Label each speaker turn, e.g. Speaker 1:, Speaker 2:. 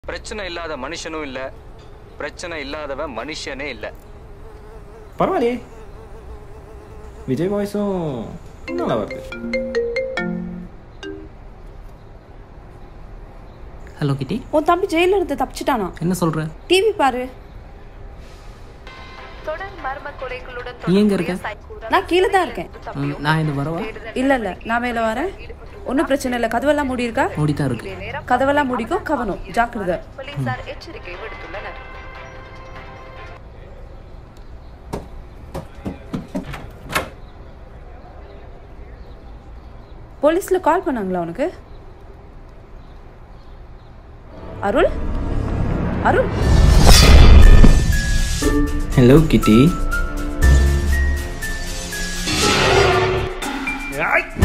Speaker 1: பிரச்சனை இல்லாத மனுஷனும் இல்ல பிரச்சனை இல்லாதவன் மனுஷனே இல்ல
Speaker 2: பரவாயில்லையே விஜய் வாய்ஸும் நல்லா வருது
Speaker 3: ஹலோ கிட்டி
Speaker 4: உன் தம்பி ஜெயில இருந்து தப்பிச்சிட்டானா
Speaker 3: என்ன சொல்ற
Speaker 4: டிவி பாரு
Speaker 5: தொடர் மர்ம கொலைகளுடன்
Speaker 3: நீ எங்க இருக்க
Speaker 4: நான் கீழே தான் இருக்கேன்
Speaker 3: ம், நான் இது வரவா
Speaker 4: இல்ல இல்ல நான் மேல வரேன் ஒன்றும் பிரச்சனை இல்லை கதவெல்லாம் மூடி இருக்கா
Speaker 3: ஓடித்தான் இருக்கு
Speaker 4: கதவெல்லாம் மூடிக்கும் கவனம் ஜாக்கிரதை
Speaker 5: போலீசார் எச்சரிக்கை விடுத்துள்ளனர்
Speaker 4: போலீஸ்ல கால் பண்ணாங்களா உனக்கு அருள் அருள்
Speaker 2: ஹலோ கிட்டி